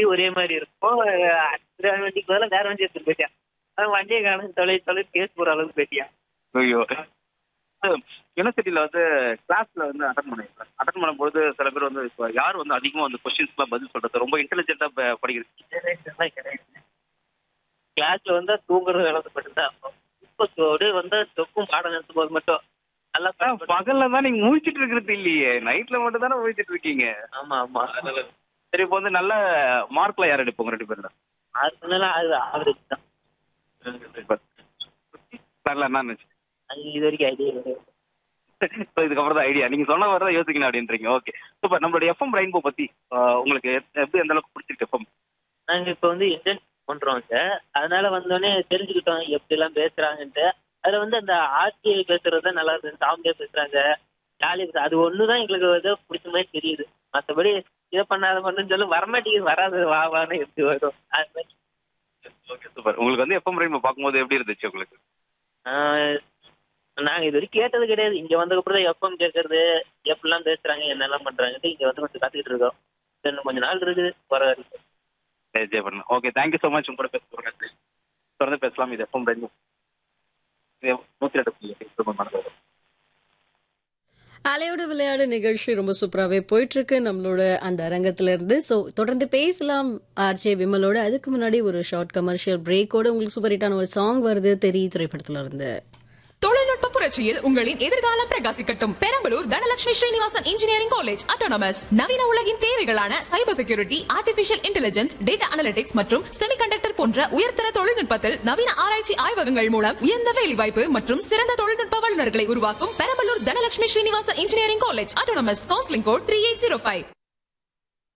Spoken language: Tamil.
வண்டி ஒரே மாதிரி இருக்கும் அஹ் வண்டிக்கு பதிலாக வேற வண்டி எடுத்துட்டு போயிட்டேன் அவன் வண்டியை காணும் தொலை தொலை கேஸ் போற அளவுக்கு போயிட்டியான் ஐயோ யூனிவர்சிட்டியில வந்து கிளாஸ்ல வந்து அட்டன் பண்ணிருக்கேன் அட்டன் பண்ணும்போது சில பேர் வந்து இப்போ யார் வந்து அதிகமா வந்து கொஸ்டின்ஸ்க்குலாம் பதில் சொல்றது ரொம்ப இன்டெலிஜென்ட்டா படிக்கிறது கிடையாது கிளாஸ்ல வந்தா தூங்குறது அளவுக்கு மட்டும்தான் இப்போ சோடு வந்து தொக்கும் பாடம் நடத்தும் போது மட்டும் நல்லா பாடம் படிச்சு- பகல்ல தான் நீங்க முழிச்சிட்டு இருக்கிறது இல்லையே நைட்ல மட்டும் தானே முழிச்சிட்டு இருக்கீங்க ஆமா ஆமா சரி இப்போ வந்து நல்ல மார்க்ல யார் எடுப்போங்க ரெண்டு பேர்ல அதுனால அது ஆவரேஜ் தான் நல்ல என்ன நினைச்சு அது இது வரைக்கும் ஐடியா கிடையாது So, இதுக்கப்புறம் தான் ஐடியா நீங்க சொன்ன மாதிரி தான் யோசிக்கணும் அப்படின்றீங்க ஓகே சூப்பர் நம்மளுடைய எஃப்எம் ரெயின்போ பத்தி ஆஹ், உங்களுக்கு எப்- எப்படி எந்த அளவுக்கு பிடிச்சிருக்கு எஃப்எம் நாங்க இப்போ வந்து இன்டர்ன் பண்றோம் சார் அதனால வந்தோடனே தெரிஞ்சுக்கிட்டோம் எப்படி எல்லாம் பேசுறாங்கன்ட்டு அதுல வந்து அந்த ஆட்சியை பேசுறது தான் நல்லா இருக்கு சாமியா பேசுறாங்க ஜாலியா பேசுறாங்க அது ஒண்ணுதான் எங்களுக்கு வந்து பிடிச்ச மாதிரி தெரியுது மத்தபடி இதை பண்ணாத பண்ணுன்னு சொல்லி வரமாட்டேங்குது வராது வா வான்னு எப்படி வரும் அது மாதிரி ஓகே சூப்பர் உங்களுக்கு வந்து எஃப்எம் ரெயின்போ பார்க்கும்போது எப்படி இருந்துச்சு உங்களுக்கு ஆஹ் நாங்க இது வரைக்கும் கேட்டது கிடையாது இங்க வந்ததுக்கு அப்புறம் தான் எஃப்எம் கேட்கறது எப்படிலாம் பேசுறாங்க என்னெல்லாம் பண்றாங்கன்ட்டு இங்க வந்து கொஞ்சம் கத்துக்கிட்டு இருக்கோம் இன்னும் கொஞ்ச நாள் இருக்குது வர வரைக்கும் என்ஜாய் பண்ணு ஓகே தேங்க்யூ ஸோ மச் உங்க கூட பேச தொடர்ந்து பேசலாம் இது எஃப்எம் ரெயின்போ நூற்றி ரெண்டு புள்ளி எட்டு திரும்ப மறந்துடாதீங்க. அலையோட விளையாடு நிகழ்ச்சி ரொம்ப சூப்பராகவே போயிட்டு இருக்கு நம்மளோட அந்த அரங்கத்துல இருந்து ஸோ தொடர்ந்து பேசலாம் ஆர்ஜே விமலோட அதுக்கு முன்னாடி ஒரு ஷார்ட் கமர்ஷியல் பிரேக்கோட உங்களுக்கு சூப்பர் ஹிட்டான ஒரு சாங் வருது தெரி திரைப்படத்துல இருந்து தொழில்நுட்ப புரட்சியில் உங்களின் எதிர்காலம் பிரகாசிக்கட்டும் Perambalur Dhanalakshmi Srinivasan engineering college autonomous நவீன உலகின் தேவைகளான cyber security artificial intelligence data analytics மற்றும் செமிகண்டக்டர் போன்ற உயர்தர தொழில்நுட்பத்தில் நவீன ஆராய்ச்சி ஆய்வகங்கள் மூலம் உயர்ந்த வேலைவாய்ப்பு மற்றும் சிறந்த தொழில்நுட்ப வல்லுநர்களை உருவாக்கும் Perambalur Dhanalakshmi Srinivasan engineering college autonomous counselling code three eight zero five